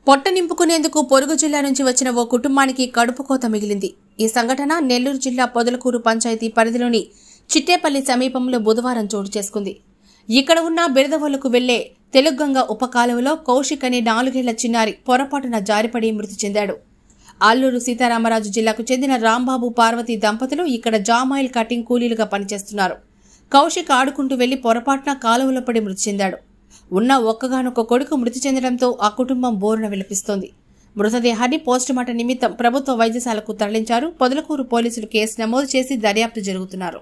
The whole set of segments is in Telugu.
పొట్ట నింపుకునేందుకు పొరుగు జిల్లా నుంచి వచ్చిన ఓ కుటుంబానికి కడుపు కోత మిగిలింది ఈ సంఘటన నెల్లూరు జిల్లా పొదలకూరు పంచాయతీ పరిధిలోని చిట్టేపల్లి సమీపంలో బుధవారం చోటు చేసుకుంది ఇక్కడ ఉన్న బిరదవోలుకు వెళ్లే తెలుగంగ ఉపకాలువలో కౌశిక్ అనే నాలుగేళ్ల చిన్నారి పొరపాటున జారిపడి మృతి చెందాడు అల్లూరు సీతారామరాజు జిల్లాకు చెందిన రాంబాబు పార్వతి దంపతులు ఇక్కడ జామాయిల్ కటింగ్ కూలీలుగా పనిచేస్తున్నారు కౌశిక్ ఆడుకుంటూ వెళ్లి పొరపాటున కాలువలో పడి మృతి చెందాడు ఉన్న ఒక్కగానొక్క కొడుకు మృతి చెందడంతో ఆ కుటుంబం బోరున విలపిస్తోంది మృతదేహాన్ని పోస్టుమార్టం నిమిత్తం ప్రభుత్వ వైద్యశాలకు తరలించారు పొదలకూరు పోలీసులు కేసు నమోదు చేసి దర్యాప్తు జరుగుతున్నారు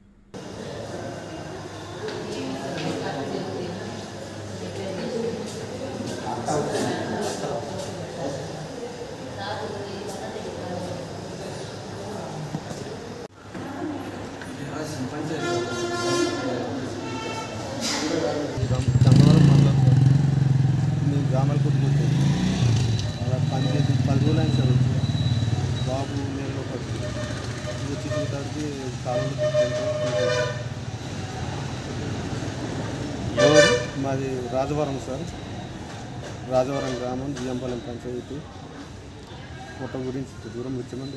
గంగవరం మండలం సార్ నేను గ్రామాల కొట్టుకొచ్చాను అలా పని చేసి పది రోజులు అయింది సార్ వచ్చి బాబు నేను వచ్చి వచ్చి చూడటానికి కాలంలో ఎవరు మాది రాజవరం సార్ రాజవరం గ్రామం జియంపాలెం పంచాయతీ ఫోటో గురించి దూరం వచ్చామండి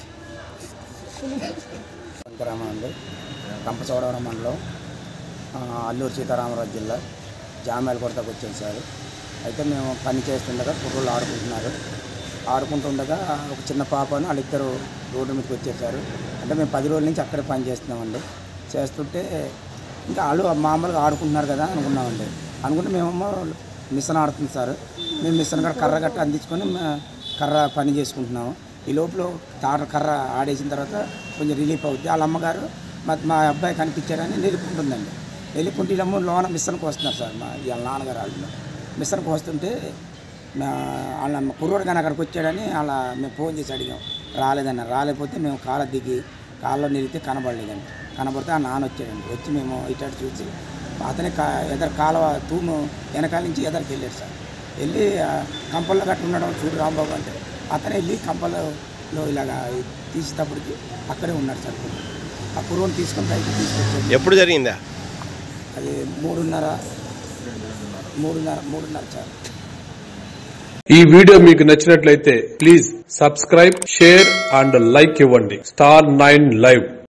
గ్రామం అండి రంపచోడవరం మండలం ఆ, అల్లూరు సీతారామరాజు జిల్లా జామేల కొరతకు వచ్చాం సార్ అయితే మేము పని చేస్తుండగా కుర్రోళ్ళు ఆడుకుంటున్నారు ఆడుకుంటుండగా ఒక చిన్న పాపను వాళ్ళిద్దరు రోడ్డు మీదకి వచ్చేసారు అంటే మేము పది రోజుల నుంచి అక్కడే పని చేస్తున్నామండి చేస్తుంటే ఇంకా వాళ్ళు మామూలుగా ఆడుకుంటున్నారు కదా అనుకున్నామండి అనుకుంటే మేమేమో మిషన్ ఆడుతుంది సార్ మేము మిషన్ కాడ కర్ర గట్ట అందించుకొని మ- కర్ర పని చేసుకుంటున్నాము ఈ లోపల తాట కర్ర ఆడేసిన తర్వాత కొంచెం రిలీఫ్ అవుద్ది వాళ్ళ అమ్మగారు మా మా అబ్బాయి కనిపించారని నిలుపుకుంటుందండి నిలుపుకుంటే వీళ్ళమ్మ లోన మిషన్కి వస్తున్నారు సార్ మా వాళ్ళ నాన్నగారు వాళ్ళు మిషన్కి వస్తుంటే మా- వాళ్ళ కుర్రోడు కానీ అక్కడికి వచ్చాడని అలా మేము ఫోన్ చేసి అడిగాం రాలేదన్న రాలేకపోతే మేము కాళ్ళ దిగి కాళ్ళలో నిలిగితే కనబడలేదండి కనబడితే ఆ నాన్న వచ్చాడండి వచ్చి మేము ఇటు అటు చూసి అతనే కా ఎదరు కాలువ తూము వెనకాల నుంచి ఎదరికి వెళ్ళాడు సార్ వెళ్ళి ఆ, కంపల్లో కట్టి ఉండడం చూడు రాంబాబు అంటే అతనే వెళ్ళి కంపల్లో ఇలాగా తీసేటప్పటికి అక్కడే ఉన్నాడు సార్ కుర్రోడు. ఆ కుర్రోని తీసుకొని బయటకు తీసుకొచ్చాడు ఎప్పుడు జరిగిందా అది మూడున్నర మూడున్నర మూడున్నర సార్ ఈ వీడియో మీకు నచ్చినట్లయితే please subscribe share and like ఇవ్వండి స్టార్ నైన్ లైవ్